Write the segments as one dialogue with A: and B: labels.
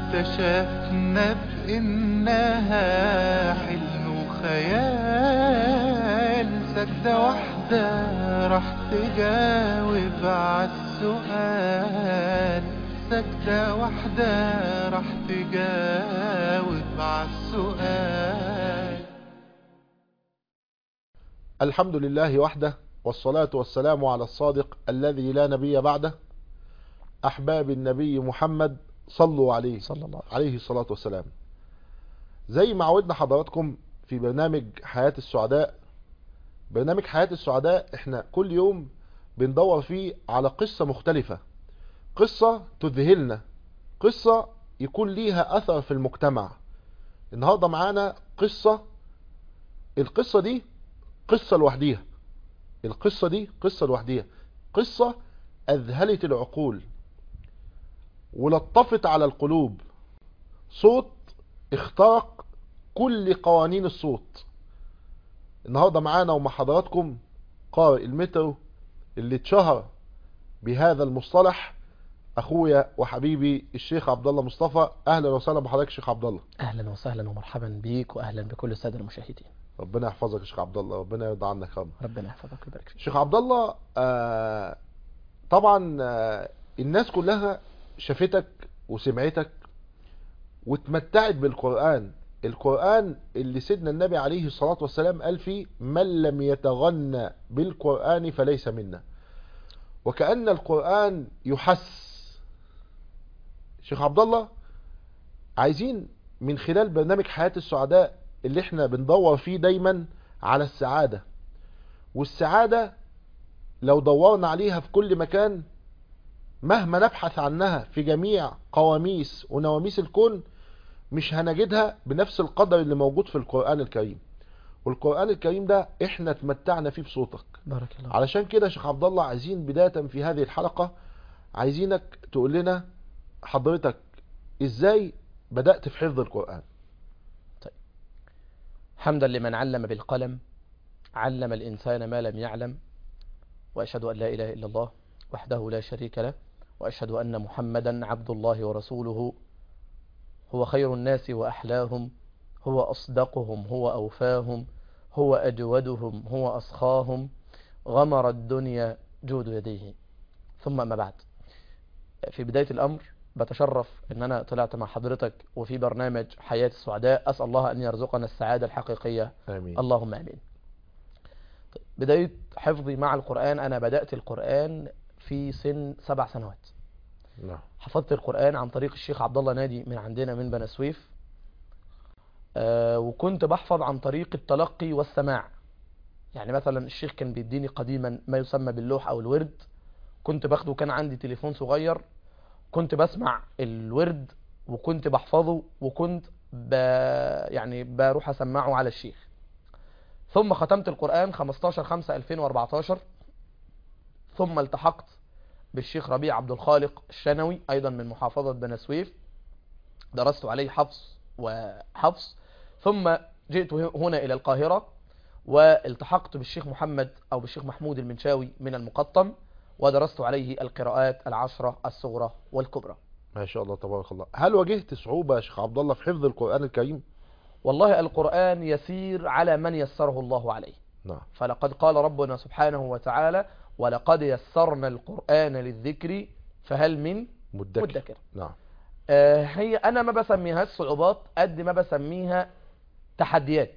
A: اكتشفنا بإنها حلم وخيال سجدة واحدة راح تجاوب عالسؤال سجدة واحدة راح تجاوب عالسؤال
B: الحمد لله وحده والصلاة والسلام على الصادق الذي لا نبي بعده أحباب النبي محمد صلوا عليه
C: صلى الله عليه
B: عليه الصلاة والسلام زي ما عودنا حضراتكم في برنامج حياة السعداء برنامج حياة السعداء احنا كل يوم بندور فيه على قصة مختلفة قصة تذهلنا قصة يكون ليها أثر في المجتمع النهاردة معانا قصة القصة دي قصة لوحديها القصة دي قصة لوحديها قصة أذهلت العقول ولطفت على القلوب صوت اخترق كل قوانين الصوت النهاردة معانا ومع حضراتكم قارئ المترو اللي اتشهر بهذا المصطلح اخويا وحبيبي الشيخ عبد الله مصطفى اهلا وسهلا بحضرتك شيخ عبد الله
C: اهلا وسهلا ومرحبا بيك واهلا بكل الساده المشاهدين
B: ربنا يحفظك يا شيخ عبد الله ربنا يرضى عنك يا رب
C: ربنا يحفظك ويبارك فيك
B: شيخ عبد الله آه طبعا آه الناس كلها شافتك وسمعتك واتمتعت بالقرآن القرآن اللي سيدنا النبي عليه الصلاة والسلام قال فيه من لم يتغنى بالقرآن فليس منا وكأن القرآن يحس شيخ عبد الله عايزين من خلال برنامج حياة السعداء اللي احنا بندور فيه دايما على السعادة والسعادة لو دورنا عليها في كل مكان مهما نبحث عنها في جميع قواميس ونواميس الكون مش هنجدها بنفس القدر اللي موجود في القرآن الكريم والقرآن الكريم ده احنا اتمتعنا فيه بصوتك
C: بارك الله
B: علشان كده يا شيخ عبد الله عايزين بداية في هذه الحلقة عايزينك تقول لنا حضرتك ازاي بدأت في حفظ القرآن
C: حمدا لمن علم بالقلم علم الإنسان ما لم يعلم وأشهد أن لا إله إلا الله وحده لا شريك له وأشهد أن محمدا عبد الله ورسوله هو خير الناس وأحلاهم هو أصدقهم هو أوفاهم هو أجودهم هو أسخاهم غمر الدنيا جود يديه ثم ما بعد في بداية الأمر بتشرف ان انا طلعت مع حضرتك وفي برنامج حياة السعداء اسأل الله ان يرزقنا السعادة الحقيقية
B: امين
C: اللهم امين طيب، بداية حفظي مع القرآن انا بدأت القرآن في سن سبع سنوات
B: نعم
C: حفظت القرآن عن طريق الشيخ عبد الله نادي من عندنا من بني سويف آه وكنت بحفظ عن طريق التلقي والسماع يعني مثلا الشيخ كان بيديني قديما ما يسمى باللوح او الورد كنت باخده كان عندي تليفون صغير كنت بسمع الورد وكنت بحفظه وكنت ب... يعني بروح اسمعه على الشيخ ثم ختمت القرآن 15 5 2014 ثم التحقت بالشيخ ربيع عبد الخالق الشنوي ايضا من محافظة بني سويف درست عليه حفظ وحفظ ثم جئت هنا الى القاهرة والتحقت بالشيخ محمد او بالشيخ محمود المنشاوي من المقطم ودرست عليه القراءات العشرة الصغرى والكبرى
B: ما شاء الله تبارك الله هل واجهت صعوبة يا شيخ عبد الله في حفظ القرآن الكريم
C: والله القرآن يسير على من يسره الله عليه
B: نعم
C: فلقد قال ربنا سبحانه وتعالى ولقد يسرنا القرآن للذكر فهل من
B: مدكر,
C: مدكر
B: نعم
C: آه هي أنا ما بسميهاش صعوبات قد ما بسميها تحديات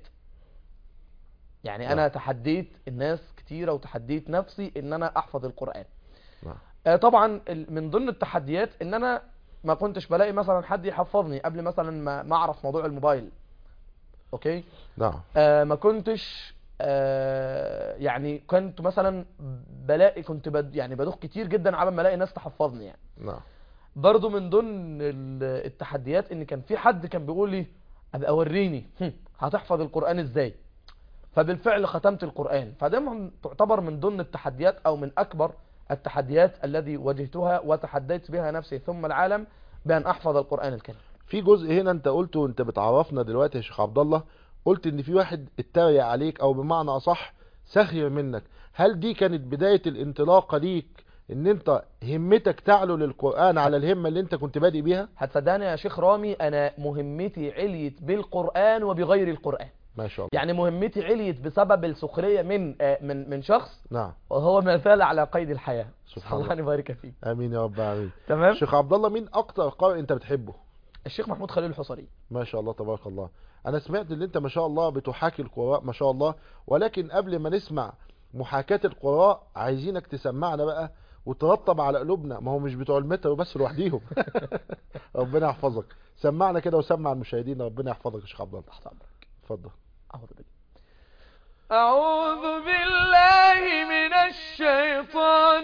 C: يعني أنا
B: نعم.
C: تحديت الناس كتيرة وتحديت نفسي إن أنا أحفظ القرآن
B: نعم
C: آه، طبعا ال- من ضمن التحديات ان انا ما كنتش بلاقي مثلا حد يحفظني قبل مثلا ما ما اعرف موضوع الموبايل اوكي
B: نعم
C: آه ما كنتش آه يعني كنت مثلا بلاقي كنت بد يعني بدوخ كتير جدا على ما الاقي ناس تحفظني يعني
B: نعم
C: برضو من ضمن ال- التحديات ان كان في حد كان بيقول لي ابقى وريني هم، هتحفظ القرآن ازاي فبالفعل ختمت القرآن فده من- تعتبر من ضمن التحديات او من اكبر التحديات الذي واجهتها وتحديت بها نفسي ثم العالم بان احفظ القرآن الكريم
B: في جزء هنا انت قلته وانت بتعرفنا دلوقتي يا شيخ عبد الله قلت ان في واحد اتريق عليك او بمعنى اصح سخر منك هل دي كانت بداية الانطلاقة ليك ان انت همتك تعلو للقرآن على الهمة اللي انت كنت بادئ بيها
C: هتصدقني يا شيخ رامي انا مهمتي عليت بالقرآن وبغير القرآن
B: ما شاء الله
C: يعني مهمتي عليت بسبب السخرية من آه، من من شخص
B: نعم
C: وهو ما زال على قيد الحياة
B: سبحان الله.
C: الله يبارك فيك
B: امين يا رب العالمين
C: تمام
B: شيخ عبد الله مين اكتر قارئ انت بتحبه
C: الشيخ محمود خليل الحصري
B: ما شاء الله تبارك الله انا سمعت ان انت ما شاء الله بتحاكي القراء ما شاء الله ولكن قبل ما نسمع محاكاة القراء عايزينك تسمعنا بقى وترطب على قلوبنا ما هو مش بتوع المتر بس لوحديهم ربنا يحفظك سمعنا كده وسمع المشاهدين ربنا يحفظك يا شيخ عبد الله
C: تحت امرك
B: اتفضل
C: اعوذ بالله
D: أعوذ بالله من الشيطان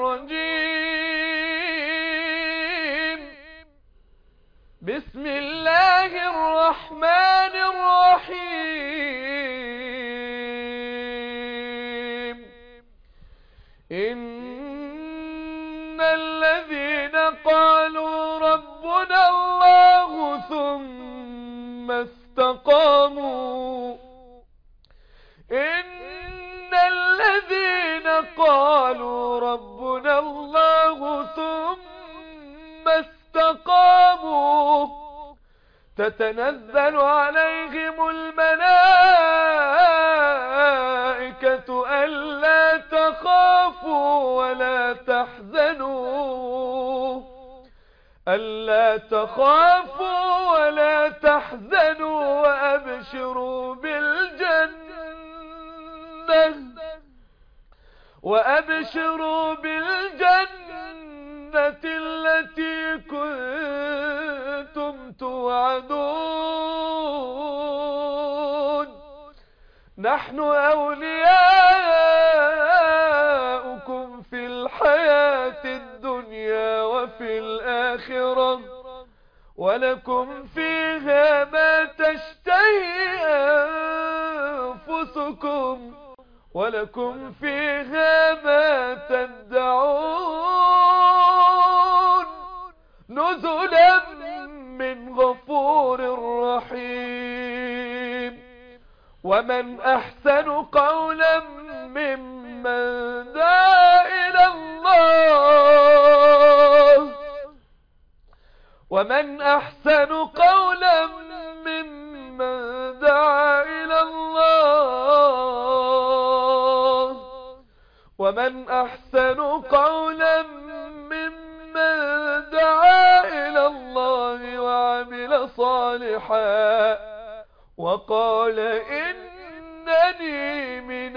D: الرجيم بسم الله الرحمن الرحيم إن الذين قالوا ربنا الله ثم استقاموا إن الذين قالوا ربنا الله ثم استقاموا تتنزل عليهم الملائكة ألا تخافوا ولا تحزنوا ألا تخافوا ولا تحزنوا وأبشروا بالجنة وأبشروا بالجنة التي كنتم توعدون نحن أولياؤكم في الحياة الدنيا وفي الآخرة ولكم فيها ما تشتهي أنفسكم ولكم فيها ما تدعون نزلا من غفور رحيم ومن أحسن قولا ممن دعا إلى الله ومن أحسن قولا ممن دعا إلى الله ومن أحسن قولا ممن دعا إلى الله وعمل صالحا وقال إنني من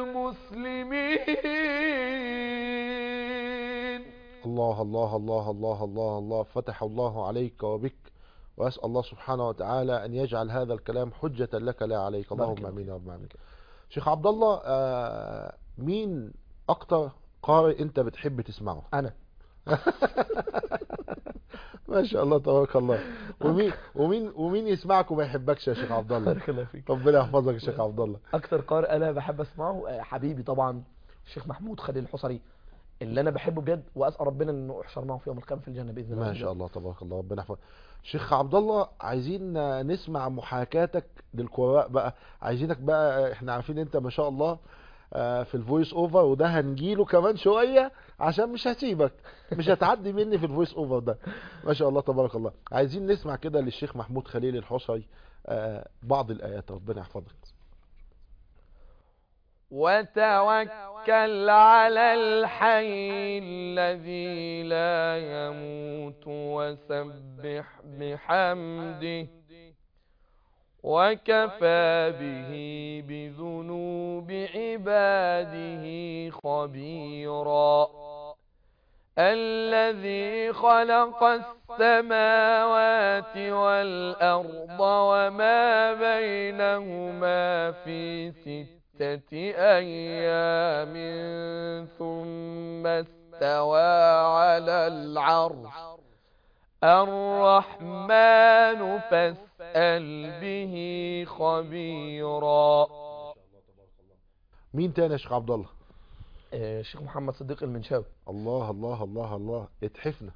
D: المسلمين
B: الله الله الله الله الله الله فتح الله عليك وبك وأسأل الله سبحانه وتعالى أن يجعل هذا الكلام حجة لك لا عليك
C: بارك
B: اللهم
C: الله
B: امين يا رب العالمين شيخ عبد الله آه، مين اكتر قارئ انت بتحب تسمعه
C: انا
B: ما شاء الله تبارك الله ومين ومين ومين يسمعك وما يحبكش يا شيخ عبد الله
C: بارك الله فيك
B: ربنا يحفظك يا شيخ عبد الله
C: اكتر قارئ انا بحب اسمعه آه، حبيبي طبعا الشيخ محمود خليل الحصري اللي انا بحبه بجد واسال ربنا انه احشر معه في يوم القيامه في الجنه باذن الله
B: ما شاء الله تبارك الله ربنا يحفظك شيخ عبد الله عايزين نسمع محاكاتك للقراء بقى عايزينك بقى احنا عارفين انت ما شاء الله آه، في الفويس اوفر وده هنجيله كمان شوية عشان مش هسيبك مش هتعدي مني في الفويس اوفر ده ما شاء الله تبارك الله عايزين نسمع كده للشيخ محمود خليل الحصري آه، بعض الايات ربنا يحفظك
D: وتوكل على الحي الذي لا يموت وسبح بحمده وكفى به بذنوب عباده خبيرا الذي خلق السماوات والأرض وما بينهما في ستة أيام ثم استوى على العرش الرحمن فاسأل به خبيرا
B: مين تاني يا شيخ عبد الله
C: آه، الشيخ محمد صديق المنشاوي
B: الله الله الله الله اتحفنا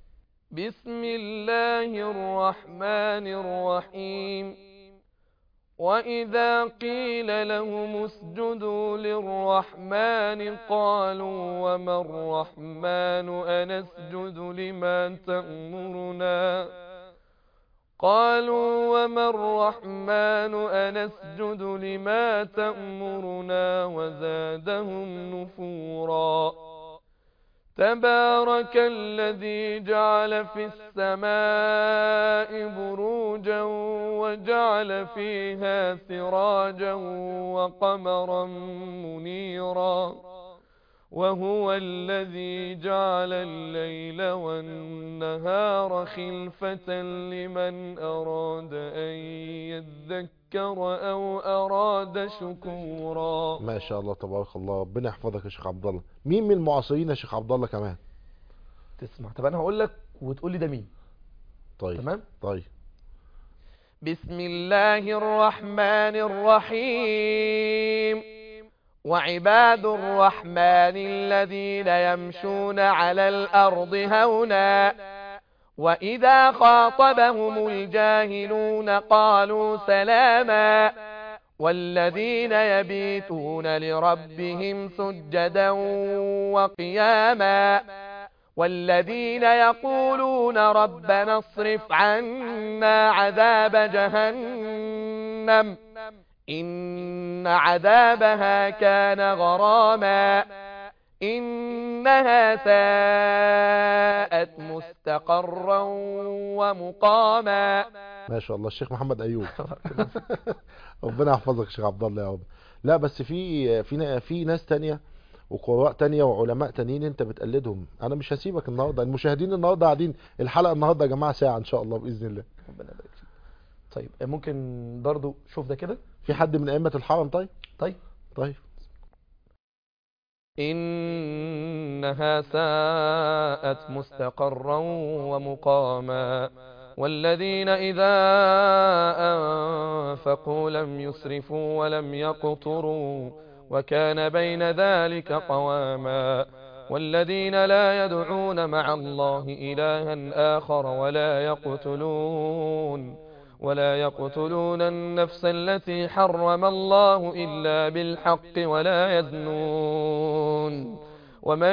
D: بسم الله الرحمن الرحيم وإذا قيل لهم اسجدوا للرحمن قالوا وما الرحمن أنسجد لما تأمرنا قالوا وما الرحمن أنسجد لما تأمرنا وزادهم نفورا تبارك الذي جعل في السماء بروجا وجعل فيها سراجا وقمرا منيرا وهو الذي جعل الليل والنهار خلفة لمن أراد أن يذكر أو أراد شكورا
B: ما شاء الله تبارك الله ربنا يحفظك يا شيخ عبد الله مين من المعاصرين يا شيخ عبد الله كمان
C: تسمع طب انا هقول لك وتقول لي ده مين
B: طيب
C: تمام
B: طيب
D: بسم الله الرحمن الرحيم وعباد الرحمن الذين يمشون على الأرض هونا وإذا خاطبهم الجاهلون قالوا سلاما والذين يبيتون لربهم سجدا وقياما والذين يقولون ربنا اصرف عنا عذاب جهنم إن عذابها كان غراما إنها ساءت مستقرا ومقاما
B: ما شاء الله الشيخ محمد ايوب ربنا يحفظك يا شيخ عبد الله يا رب لا بس في في في ناس تانية وقراء تانية وعلماء تانيين انت بتقلدهم انا مش هسيبك النهارده المشاهدين النهارده قاعدين الحلقه النهارده يا جماعه ساعه ان شاء الله باذن الله
C: ربنا يبارك فيك طيب ممكن برضو شوف ده كده
B: في حد من ائمه الحرم طيب
C: طيب
B: طيب
D: إنها ساءت مستقرا ومقاما والذين إذا أنفقوا لم يسرفوا ولم يقتروا وكان بين ذلك قواما والذين لا يدعون مع الله إلها آخر ولا يقتلون ولا يقتلون النفس التي حرم الله إلا بالحق ولا يزنون ومن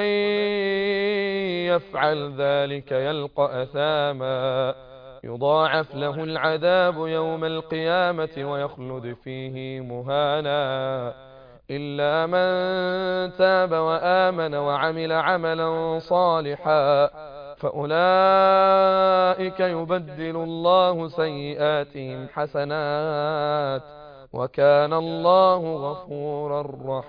D: يفعل ذلك يلقى أثاما يضاعف له العذاب يوم القيامة ويخلد فيه مهانا إلا من تاب وآمن وعمل عملا صالحا فأولئك يبدل الله سيئاتهم حسنات وكان الله غفورا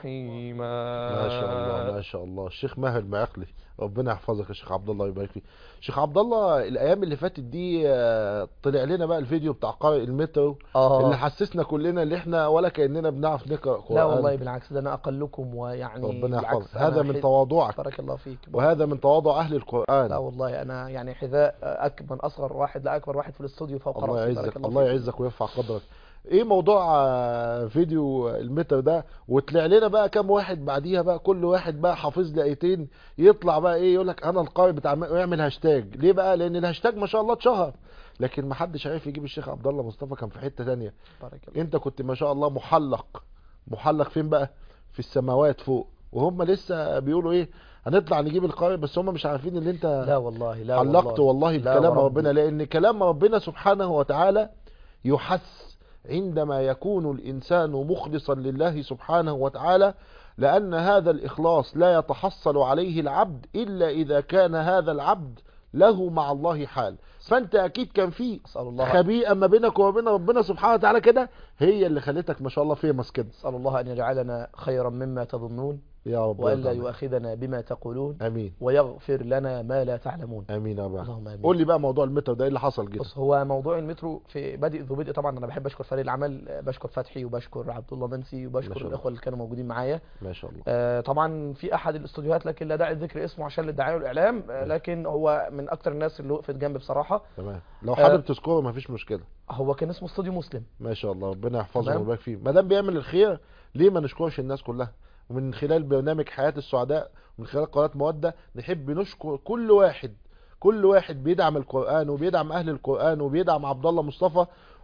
D: رحيما
B: ما شاء الله ما شاء الله الشيخ ماهر المعقلي ربنا يحفظك يا شيخ عبد الله ويبارك فيك شيخ عبد الله الايام اللي فاتت دي آه، طلع لنا بقى الفيديو بتاع قارئ المترو اللي
C: اه
B: حسسنا كلنا ان احنا ولا كاننا بنعرف نقرا قران
C: لا والله بالعكس ده انا اقلكم ويعني
B: ربنا
C: بالعكس
B: يحفظك هذا
C: أنا
B: من
C: حز-
B: تواضعك
C: بارك الله فيك
B: وهذا من تواضع اهل القران
C: لا والله انا يعني حذاء اكبر من اصغر واحد لاكبر واحد في الاستوديو فوق
B: الله
C: راسي
B: يعزك
C: بارك
B: الله
C: فيك.
B: يعزك ويرفع قدرك ايه موضوع آه، فيديو المتر ده وطلع لنا بقى كام واحد بعديها بقى كل واحد بقى حافظ لي ايتين يطلع بقى ايه يقول لك انا القارئ بتاع م- ويعمل هاشتاج ليه بقى لان الهاشتاج ما شاء الله اتشهر لكن ما حدش عارف يجيب الشيخ عبد الله مصطفى كان في حتة تانية
C: بارك الله
B: انت كنت ما شاء الله محلق محلق فين بقى في السماوات فوق وهم لسه بيقولوا ايه هنطلع نجيب القارئ بس هم مش عارفين ان انت
C: لا والله لا
B: علقت والله
C: لا
B: بكلام
C: وربي.
B: ربنا لان كلام ربنا سبحانه وتعالى يحس عندما يكون الانسان مخلصا لله سبحانه وتعالى لان هذا الاخلاص لا يتحصل عليه العبد الا اذا كان هذا العبد له مع الله حال فانت اكيد كان في
C: اسال الله
B: خبيئه ما بينك وبين ربنا سبحانه وتعالى كده هي اللي خلتك ما شاء الله فيمس كده
C: اسال الله ان يجعلنا خيرا مما تظنون
B: يا رب
C: والا
B: يا رب.
C: يؤاخذنا بما تقولون
B: امين
C: ويغفر لنا ما لا تعلمون
B: امين يا رب
C: اللهم امين
B: قول لي بقى موضوع المتر ده ايه اللي حصل كده
C: بص هو موضوع المترو في بادئ ذو بدء طبعا انا بحب اشكر فريق العمل آه، بشكر فتحي وبشكر عبد الله منسي
B: ما
C: وبشكر
B: شاء الله.
C: الاخوه اللي كانوا موجودين معايا
B: ما شاء الله
C: آه، طبعا في احد الاستوديوهات لكن لا داعي لذكر اسمه عشان للدعايه والاعلام آه، لكن هو من اكتر الناس اللي وقفت جنبي بصراحه
B: تمام لو حابب تذكره مفيش مشكله
C: هو كان اسمه استوديو مسلم
B: ما شاء الله ربنا يحفظه
C: تمام.
B: ويبارك فيه ما دام بيعمل الخير ليه ما نشكرش الناس كلها ومن خلال برنامج حياة السعداء ومن خلال قناة مودة نحب نشكر كل واحد كل واحد بيدعم القرآن وبيدعم أهل القرآن وبيدعم عبد الله مصطفى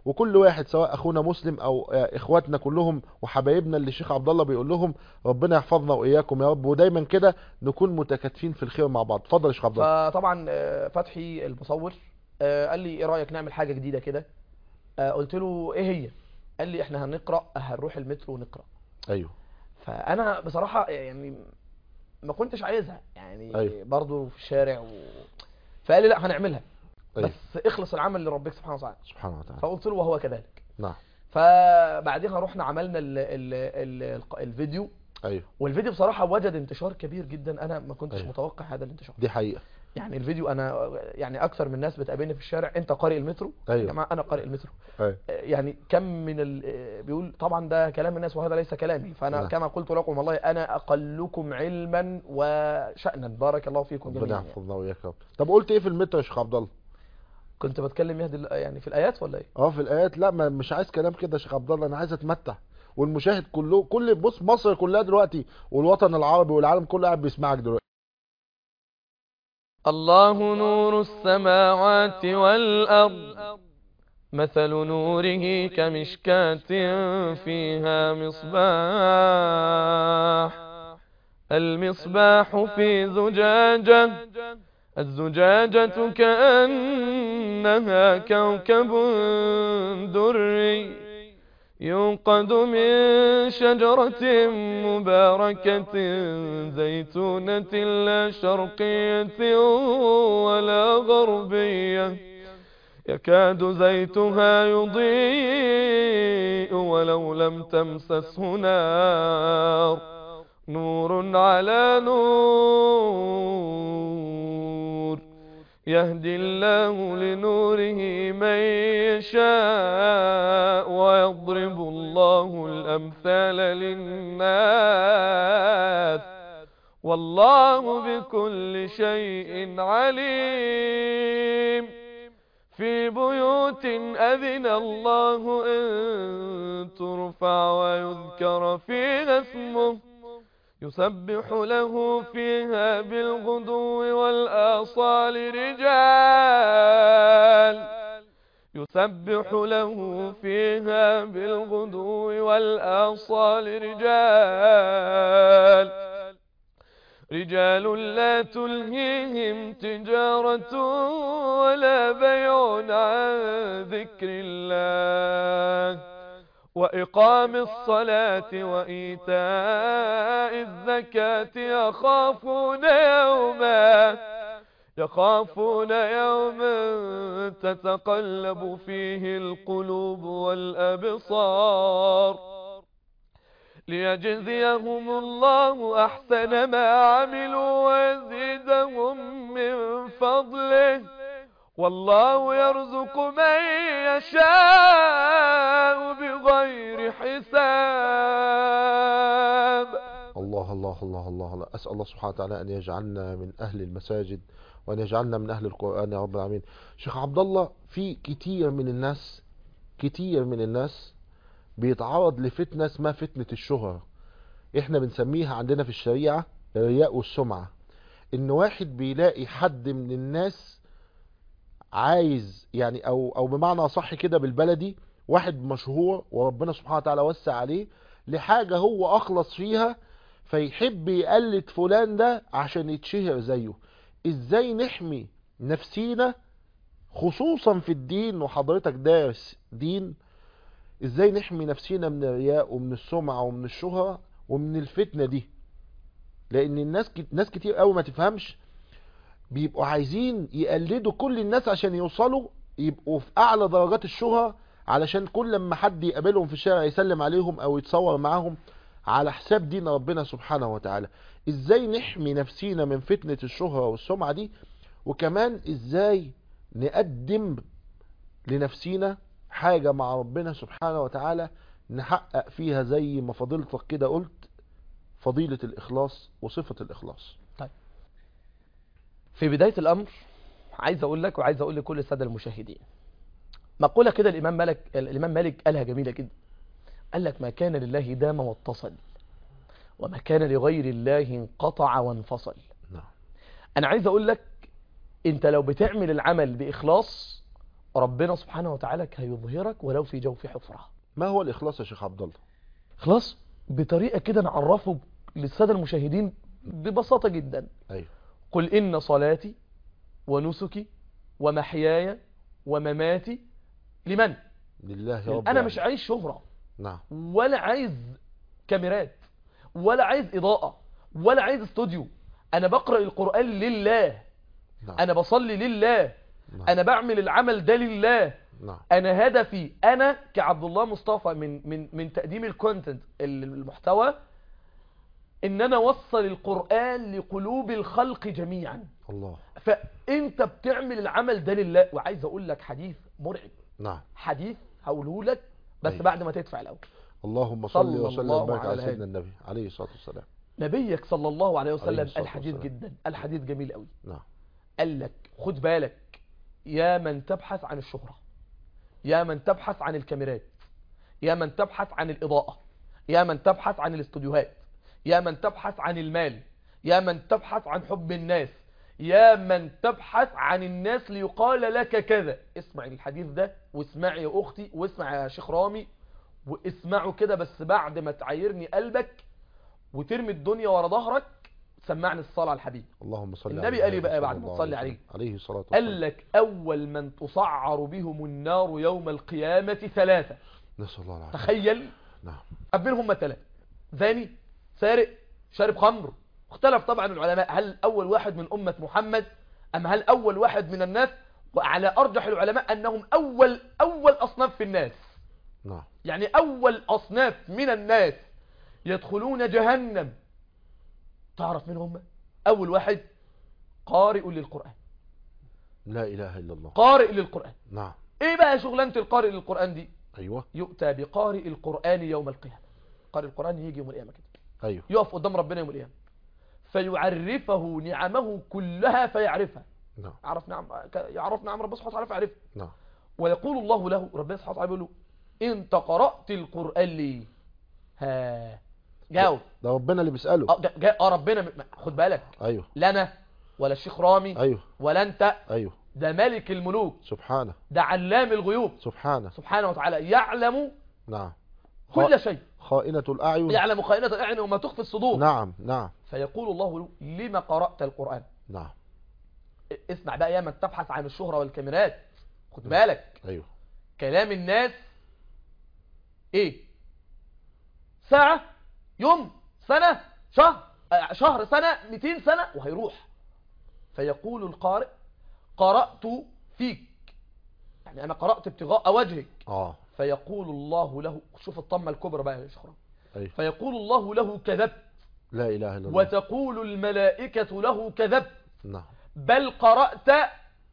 B: وكل واحد سواء اخونا مسلم او آه، اخواتنا كلهم وحبايبنا اللي الشيخ عبد الله بيقول لهم ربنا يحفظنا واياكم يا رب ودايما كده نكون متكاتفين في الخير مع بعض اتفضل يا شيخ عبد الله
C: فطبعا آه، فتحي المصور آه، قال لي ايه رايك نعمل حاجه جديده كده آه، قلت له ايه هي قال لي احنا هنقرا هنروح المترو ونقرا
B: ايوه
C: فانا بصراحه يعني ما كنتش عايزها يعني
B: أيوة.
C: برضو في الشارع و... فقال لي لا هنعملها
B: ايوه
C: بس اخلص العمل لربك سبحانه وتعالى
B: سبحانه وتعالى
C: فقلت له وهو كذلك
B: نعم
C: فبعدها رحنا عملنا ال ال ال ال الفيديو
B: ايوه
C: والفيديو بصراحة وجد انتشار كبير جدا انا ما كنتش
B: أيوة.
C: متوقع هذا الانتشار
B: دي حقيقة
C: يعني الفيديو انا يعني اكثر من ناس بتقابلني في الشارع انت قارئ المترو يا
B: ايوه
C: جماعة انا قارئ المترو
B: ايوه
C: يعني كم من ال... بيقول طبعا ده كلام الناس وهذا ليس كلامي فانا
B: نعم.
C: كما قلت لكم والله انا اقلكم علما وشأنا بارك الله فيكم
B: ربنا
C: جميعا يعني.
B: يحفظنا وياك يا رب طب قلت ايه في المتر يا شيخ عبد الله
C: كنت بتكلم يهدي ال- يعني في الايات ولا ايه
B: اه في الايات لا ما مش عايز كلام كده يا شيخ عبد الله انا عايز اتمتع والمشاهد كله كل بص مصر كلها دلوقتي والوطن العربي والعالم كله قاعد بيسمعك دلوقتي
D: الله نور السماوات والأرض مثل نوره كمشكاة فيها مصباح المصباح في زجاجة الزجاجة كأنها كوكب دري يوقد من شجرة مباركة زيتونة لا شرقية ولا غربية يكاد زيتها يضيء ولو لم تمسسه نار نور على نور يهدي الله لنوره من يشاء ويضرب الله الأمثال للناس والله بكل شيء عليم في بيوت أذن الله أن ترفع ويذكر فيها اسمه يسبح له فيها بالغدو والآصال رجال يسبح له فيها بالغدو والآصال رجال رجال لا تلهيهم تجارة ولا بيع عن ذكر الله وإقام الصلاة وإيتاء الزكاة يخافون يوما يخافون يوما تتقلب فيه القلوب والأبصار ليجزيهم الله أحسن ما عملوا ويزيدهم من فضله والله يرزق من يشاء بغير حساب
B: الله الله الله الله الله أسأل الله سبحانه وتعالى أن يجعلنا من أهل المساجد وأن يجعلنا من أهل القرآن يا رب العالمين شيخ عبد الله في كتير من الناس كتير من الناس بيتعرض لفتنة اسمها فتنة الشهرة احنا بنسميها عندنا في الشريعة الرياء والسمعة ان واحد بيلاقي حد من الناس عايز يعني او او بمعنى صح كده بالبلدي واحد مشهور وربنا سبحانه وتعالى وسع عليه لحاجة هو اخلص فيها فيحب يقلد فلان ده عشان يتشهر زيه ازاي نحمي نفسينا خصوصا في الدين وحضرتك دارس دين ازاي نحمي نفسينا من الرياء ومن السمعة ومن الشهرة ومن الفتنة دي لان الناس كت... ناس كتير قوي ما تفهمش بيبقوا عايزين يقلدوا كل الناس عشان يوصلوا يبقوا في اعلى درجات الشهرة علشان كل ما حد يقابلهم في الشارع يسلم عليهم او يتصور معاهم على حساب دين ربنا سبحانه وتعالى ازاي نحمي نفسينا من فتنة الشهرة والسمعة دي وكمان ازاي نقدم لنفسينا حاجة مع ربنا سبحانه وتعالى نحقق فيها زي ما فضيلتك كده قلت فضيلة الإخلاص وصفة الإخلاص
C: في بداية الأمر عايز أقول لك وعايز أقول لكل السادة المشاهدين مقولة كده الإمام مالك الإمام مالك قالها جميلة جدا قال لك ما كان لله دام واتصل وما كان لغير الله انقطع وانفصل
B: نعم
C: أنا عايز أقول لك أنت لو بتعمل العمل بإخلاص ربنا سبحانه وتعالى هيظهرك ولو في جوف حفرة
B: ما هو الاخلاص يا شيخ عبد الله
C: خلاص بطريقة كده نعرفه للسادة المشاهدين ببساطة جدا
B: ايوه
C: قل إن صلاتي ونسكي ومحياي ومماتي لمن
B: لله رب
C: انا
B: العالمين.
C: مش عايز شهرة
B: نعم
C: ولا عايز كاميرات ولا عايز إضاءة ولا عايز استوديو أنا بقرأ القرآن لله
B: نعم
C: أنا بصلي لله
B: نعم.
C: أنا بعمل العمل ده لله
B: نعم
C: أنا هدفي أنا كعبد الله مصطفى من من من تقديم الكونتنت المحتوى إن أنا أوصل القرآن لقلوب الخلق جميعا
B: الله
C: فأنت بتعمل العمل ده لله وعايز أقول لك حديث مرعب
B: نعم
C: حديث هقوله لك بس
B: أيوة.
C: بعد ما تدفع الأول
B: اللهم
C: صلى
B: صل وسلم
C: الله
B: وبارك
C: على
B: على
C: الهادي.
B: سيدنا النبي عليه الصلاه والسلام
C: نبيك صلى الله عليه
B: عليه
C: وسلم
B: الصلاة
C: الحديث
B: والسلام.
C: جدا الحديث جميل قوي
B: نعم
C: قال لك خد بالك يا من تبحث عن الشهرة يا من تبحث عن الكاميرات يا من تبحث عن الإضاءة يا من تبحث عن الاستوديوهات يا من تبحث عن المال يا من تبحث عن حب الناس يا من تبحث عن الناس ليقال لك كذا اسمع الحديث ده واسمع يا أختي واسمع يا شيخ رامي واسمعه كده بس بعد ما تعايرني قلبك وترمي الدنيا ورا ظهرك سمعني الصلاة على الحبيب
B: اللهم صل
C: النبي
B: على
C: قال إيه
B: محمد
C: بقى بعد
B: صلى
C: ما
B: الله
C: تصلي
B: عليه
C: عليه؟
B: وسلم. عليه الصلاه
C: قال
B: والسلام
C: لك أول من تسعر بهم النار يوم القيامة ثلاثة
B: نسال الله العافيه
C: تخيل
B: نعم
C: قبل هم ثلاثة زاني سارق شارب خمر اختلف طبعا العلماء هل أول واحد من أمة محمد أم هل أول واحد من الناس وعلى أرجح العلماء أنهم أول أول أصناف في الناس
B: نعم
C: يعني أول أصناف من الناس يدخلون جهنم تعرف من هم أول واحد قارئ للقرآن
B: لا اله الا الله
C: قارئ للقرآن
B: نعم
C: ايه بقى شغلانة القارئ للقرآن دي
B: ايوه
C: يؤتى بقارئ القرآن يوم القيامة قارئ القرآن يجي يوم القيامة كده
B: ايوه
C: يقف قدام ربنا يوم القيامة فيعرفه نعمه كلها فيعرفها
B: نعم
C: يعرف نعم يعرف نعم ربنا سبحانه وتعالى فيعرفها
B: نعم
C: ويقول الله له ربنا سبحانه وتعالى بيقول له انت قرأت القرآن ليه ها جاوب
B: ده ربنا اللي بيساله
C: اه جا- جا- اه ربنا م- خد بالك
B: ايوه
C: لا انا ولا الشيخ رامي
B: ايوه
C: ولا انت
B: ايوه
C: ده ملك الملوك
B: سبحانه
C: ده علام الغيوب
B: سبحانه
C: سبحانه وتعالى يعلم
B: نعم
C: كل شيء
B: خائنة الأعين
C: يعلم خائنة الأعين وما تخفي الصدور
B: نعم نعم
C: فيقول الله له لما قرأت القرآن
B: نعم
C: اسمع بقى يا من تبحث عن الشهرة والكاميرات خد بالك
B: أيوه
C: كلام الناس ايه ساعة يوم سنة شهر آه، شهر سنة 200 سنة وهيروح فيقول القارئ قرأت فيك يعني أنا قرأت ابتغاء وجهك
B: اه
C: فيقول الله له شوف الطمة الكبرى بقى يا شيخ رام.
B: أيوه
C: فيقول الله له كذبت
B: لا إله إلا الله
C: وتقول الملائكة له كذبت
B: نعم
C: بل قرأت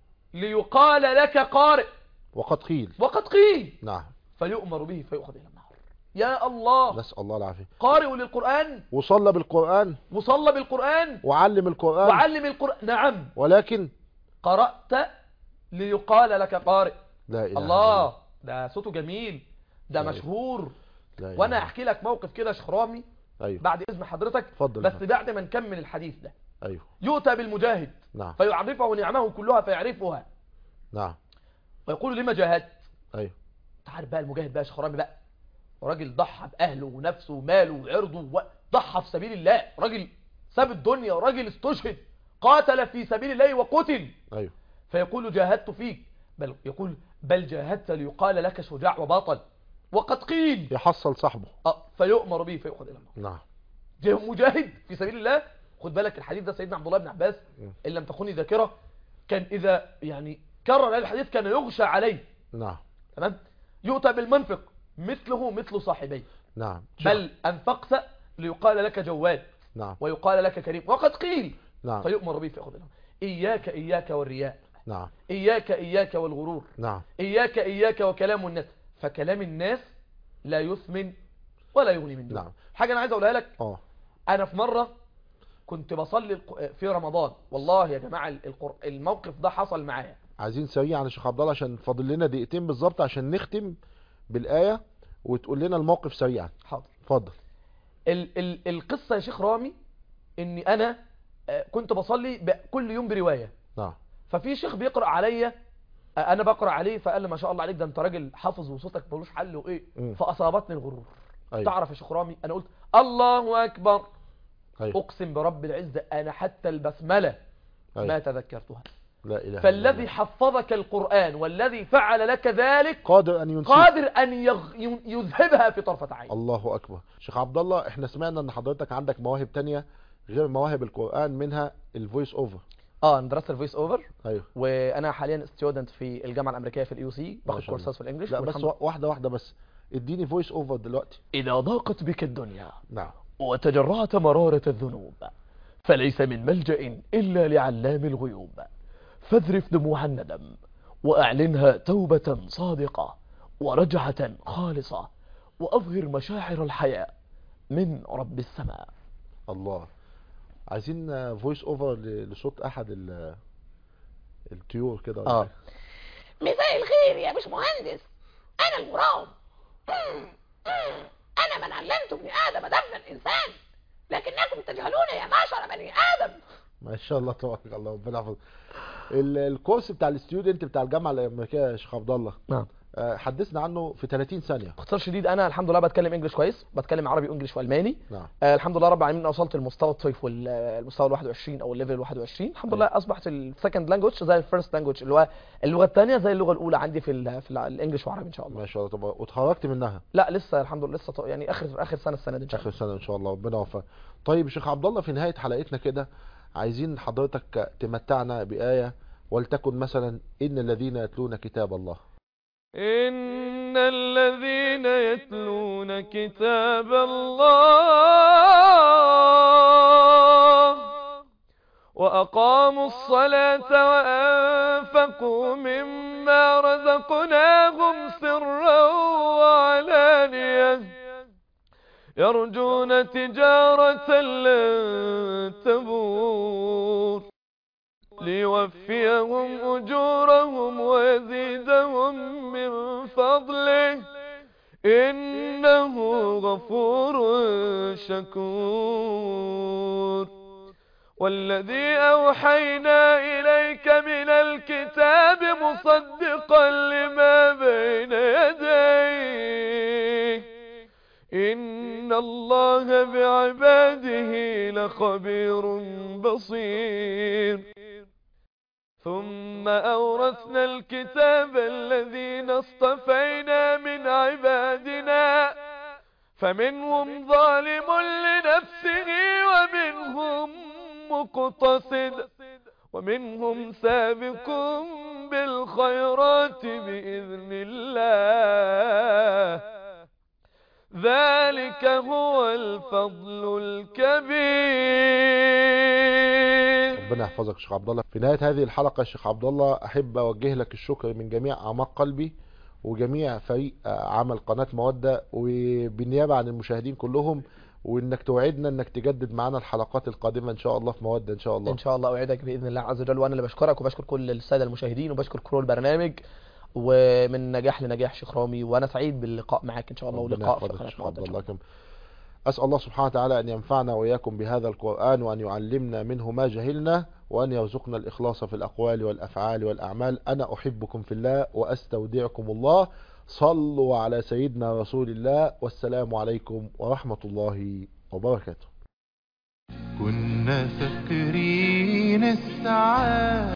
C: ليقال لك قارئ
B: وقد قيل
C: وقد قيل
B: نعم
C: فيؤمر به فيؤخذ إلى النار يا الله
B: نسأل الله العافية
C: قارئ للقرآن
B: وصلى بالقرآن
C: وصلى بالقرآن
B: وعلم القرآن
C: وعلم القرآن نعم
B: ولكن
C: قرأت ليقال لك قارئ
B: لا إله إلا
C: الله ده صوته جميل ده
B: أيوه.
C: مشهور
B: لا إله
C: وانا
B: إلا
C: احكي لك موقف كده يا شيخ رامي
B: أيوه
C: بعد اذن حضرتك
B: اتفضل
C: بس
B: اتفضل.
C: بعد ما نكمل الحديث ده
B: أيوه
C: يؤتى بالمجاهد
B: نعم
C: فيعرفه نعمه كلها فيعرفها
B: نعم
C: ويقول لما جاهدت
B: أيوه
C: تعرف بقى المجاهد بقى يا شيخ رامي بقى راجل ضحى باهله ونفسه وماله وعرضه ضحى في سبيل الله راجل ساب الدنيا راجل استشهد قاتل في سبيل الله وقتل
B: أيوه
C: فيقول جاهدت فيك بل يقول بل جاهدت ليقال لك شجاع وبطل وقد قيل
B: يحصل صاحبه
C: آه، فيؤمر به فيؤخذ الى النار
B: نعم
C: جه مجاهد في سبيل الله خد بالك الحديث ده سيدنا عبد الله بن عباس
B: م.
C: ان لم تخوني ذاكره كان اذا يعني كرر هذا الحديث كان يغشى عليه
B: نعم
C: تمام يؤتى بالمنفق مثله مثل صاحبيه
B: نعم
C: بل انفقت ليقال لك جواد
B: نعم
C: ويقال لك كريم وقد قيل
B: نعم
C: فيؤمر به فيأخذ الأمر إياك إياك والرياء
B: نعم
C: إياك إياك والغرور
B: نعم
C: إياك إياك وكلام الناس فكلام الناس لا يثمن ولا يغني من جوع
B: نعم.
C: حاجة أنا عايز أقولها لك
B: اه
C: أنا في مرة كنت بصلي الق- في رمضان والله يا جماعة القر- الموقف ده حصل معايا
B: عايزين سريعا يا شيخ عبد الله عشان فاضل لنا دقيقتين بالظبط عشان نختم بالآية وتقول لنا الموقف سريعا
C: حاضر
B: اتفضل
C: ال ال القصة يا شيخ رامي إني أنا آه، كنت بصلي ب- كل يوم برواية
B: نعم
C: ففي شيخ بيقرأ عليا انا بقرا عليه فقال لي ما شاء الله عليك ده انت راجل حافظ وصوتك ملوش حل وايه
B: مم.
C: فاصابتني الغرور
B: أيوة.
C: تعرف يا شيخ رامي انا قلت الله اكبر
B: أيوة.
C: اقسم برب العزه انا حتى البسمله ما
B: أيوة.
C: تذكرتها
B: لا إله إلا
C: فالذي
B: الله.
C: حفظك القرآن والذي فعل لك ذلك
B: قادر أن ينسيه
C: قادر أن يغ... يذهبها في طرفة عين
B: الله أكبر شيخ عبد الله احنا سمعنا ان حضرتك عندك مواهب تانية غير مواهب القرآن منها الفويس اوفر
C: اه انا درست الفويس اوفر
B: ايوه
C: وانا حاليا ستودنت في الجامعه الامريكيه في الاي سي
B: ما
C: باخد
B: شاء الله.
C: كورسات في الانجليش
B: لا بس
C: والحمد-
B: وا- واحدة واحدة بس اديني فويس اوفر دلوقتي
C: اذا ضاقت بك الدنيا
B: نعم
C: وتجرعت مرارة الذنوب فليس من ملجأ إلا لعلام الغيوب فاذرف دموع الندم وأعلنها توبة صادقة ورجعة خالصة وأظهر مشاعر الحياة من رب السماء
B: الله عايزين فويس اوفر لصوت احد ال- الطيور كده ولا
C: آه.
B: حاجة.
E: مساء الخير يا باش مهندس انا المرام مم، مم. انا من علمت ابن ادم دفن الانسان لكنكم تجهلون يا معشر بني ادم
B: ما شاء الله تبارك الله ربنا يحفظك ال- الكورس بتاع الستودنت بتاع الجامعة الامريكية يا شيخ عبد الله
C: نعم
B: آه، حدثنا عنه في 30 ثانية
C: باختصار شديد أنا الحمد لله بتكلم إنجليش كويس بتكلم عربي وإنجليش وألماني
B: نعم
C: آه الحمد لله رب العالمين أنا وصلت لمستوى الطيف والمستوى ال 21 او الليفل 21 الحمد لله اصبحت السكند لانجوج زي الفيرست لانجوج اللي هو اللغه الثانيه زي اللغه الاولى عندي في ال في ال- الانجليش وعربي ان شاء الله
B: ما شاء الله طب واتخرجت منها
C: لا لسه الحمد لله لسه ط- يعني اخر اخر سنه السنه دي ان شاء
B: اخر
C: الله
B: سنه ان شاء الله ربنا يوفقك طيب شيخ عبد الله في نهايه حلقتنا كده عايزين حضرتك تمتعنا بايه ولتكن مثلا ان الذين يتلون كتاب الله
D: إن الذين يتلون كتاب الله وأقاموا الصلاة وأنفقوا مما رزقناهم سرا وعلانية يرجون تجارة لن تبور ليوفيهم أجورهم ويزيدهم من فضله إنه غفور شكور والذي أوحينا إليك من الكتاب مصدقا لما بين يديه إن الله بعباده لخبير بصير ثم أورثنا الكتاب الذين اصطفينا من عبادنا فمنهم ظالم لنفسه ومنهم مقتصد ومنهم سابق بالخيرات بإذن الله ذلك هو الفضل الكبير
B: ربنا يحفظك يا شيخ عبد الله في نهايه هذه الحلقه يا شيخ عبد الله احب اوجه لك الشكر من جميع اعماق قلبي وجميع فريق آه، عمل قناه موده وبالنيابه عن المشاهدين كلهم وانك توعدنا انك تجدد معانا الحلقات القادمه ان شاء الله في موده ان شاء الله
C: ان شاء الله اوعدك باذن الله عز وجل وانا اللي بشكرك وبشكر كل الساده المشاهدين وبشكر كرو البرنامج ومن نجاح لنجاح شيخ رامي وانا سعيد باللقاء معاك ان شاء الله
B: ربنا
C: ولقاء في
B: يحفظك يا
C: قناه
B: شيخ
C: مودة
B: عبد
C: إن شاء
B: الله
C: الله.
B: كم أسأل الله سبحانه وتعالى أن ينفعنا وإياكم بهذا القرآن وأن يعلمنا منه ما جهلنا وأن يرزقنا الإخلاص في الأقوال والأفعال والأعمال أنا أحبكم في الله وأستودعكم الله صلوا على سيدنا رسول الله والسلام عليكم ورحمة الله وبركاته
A: كنا فاكرين السعادة